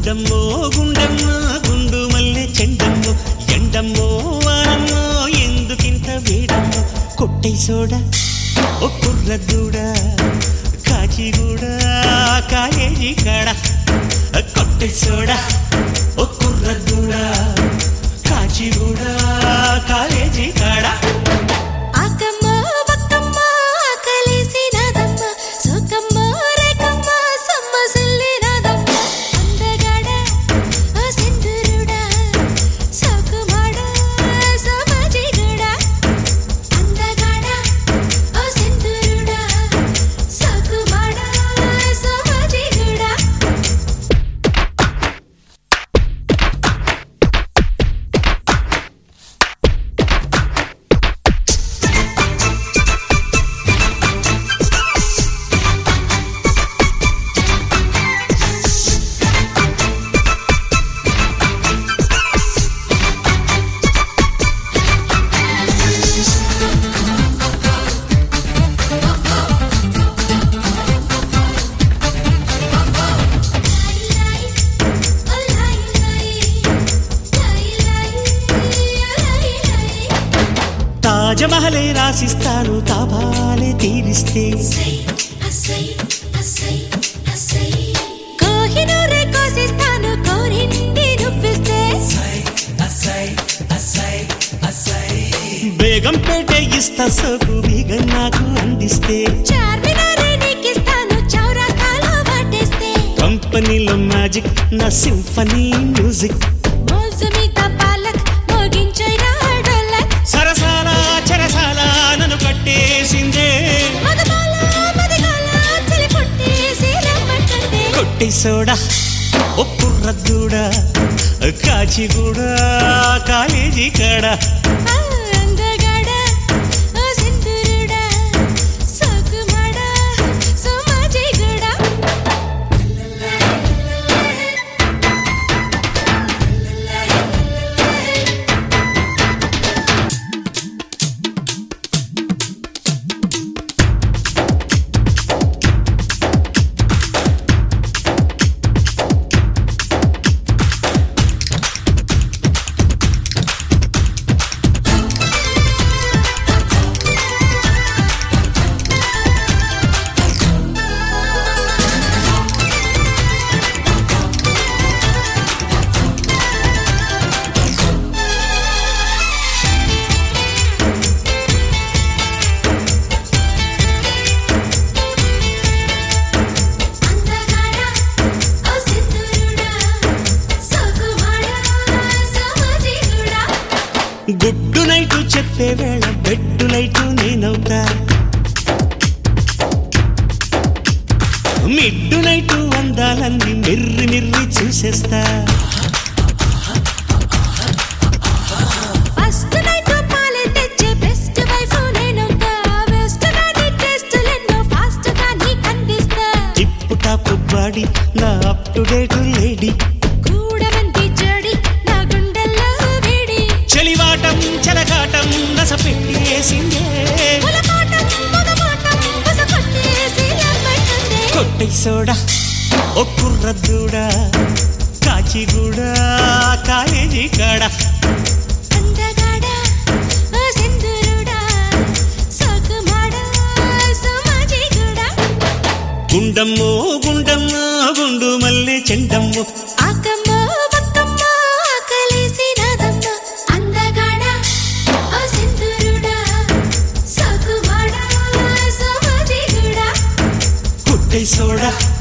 గుండమ్మో గుండమ్మో గుండు మల్లె చెండమ్మో ఎండమ్మో వానమ్మో ఎందుకింత వేడమ్మో కొట్టై సోడా ఓ కుర్రద్దూడా కాచిగూడా కాలేజీ కాడ కొట్టై సోడా ఓ కుర్రద్దూడా కాచిగూడా కాలేజీ కాడ ఆకమ్మ వక్కమ్మ ఆకలేసి నాదమ్మ సోకమ్మ రేకమ్మ సమ్మ సుల్లి నాదమ్మ అందగాడ ఆ సింధురుడా సోకుమాడ సమాజిగుడ అందగాడ ఆ సింధురుడా సోకుమాడ సమాజిగుడ తాజమహలే రాసిస్తాను తాపాలే తీరిస్తే కోహినూరే కోసిస్తాను కోరింది నువ్విస్తే బేగం పేటే ఇస్తా సోకు బిగ నాకు అందిస్తే చార్మినారే నీకిస్తాను చౌరాస్తాలో వాటేస్తే కంపెనీలో మ్యాజిక్ నా సింఫనీ మ్యూజిక్ మోజు మీద పాలక్ మోగించైనా డొల్లక్ సరసాల చరసాల నన్ను కట్టేసిందే మగబాల మదిగాల చలి పుట్టేసి రమ్మంటుంది కొట్టి సోడా ఒప్పు రద్దుడా కాచిగూడా కాలేజీ కాడ ఆ అందగాడ ఓ సింధురుడా సోకుమాడ సోమాజిగుడా అందగాడ ఓ సింధురుడా సోకుమాడ సోమాజిగుడా గుడ్డు నైటు చెప్పే వేళ బెడ్డు లైటు నేనవుతా మిడ్డు నైటు అందాలన్నీ మిర్రి మిర్రి చూసేస్తా ఫస్ట్ నైట్ పాలే తెచ్చే బెస్ట్ వైఫ్ నేనవుతా బెస్ట్ నాది టెస్టులెన్నో ఫాస్ట్ గా నీకు అందిస్తా టిప్పు టాపు బాడీ నా అప్ టు డేట్ లేడీ కూడమంది జడి నా గుండెల్లో వేడి చెలివాటం చెలగాటం నస పెట్టేసిందే ములపాటం మగపాటం బుస కొట్టేసి లమ్మంటుంది కొట్టై సోడా ఒక్కు రద్దుడా కాచిగూడా కాలేజీ కాడ అందగాడ ఓ సింధురుడా సోకుమాడ సోమాజిగుడా గుండమ్మో గుండమ్మో గుండు మల్లె చెండమ్మో ఆకమ్మ వక్కమ్మ ఆకలేసి నాదమ్మ అందగాడ ఓ సింధురుడా సోకుమాడ సోమాజిగుడా కుట్టై సోడా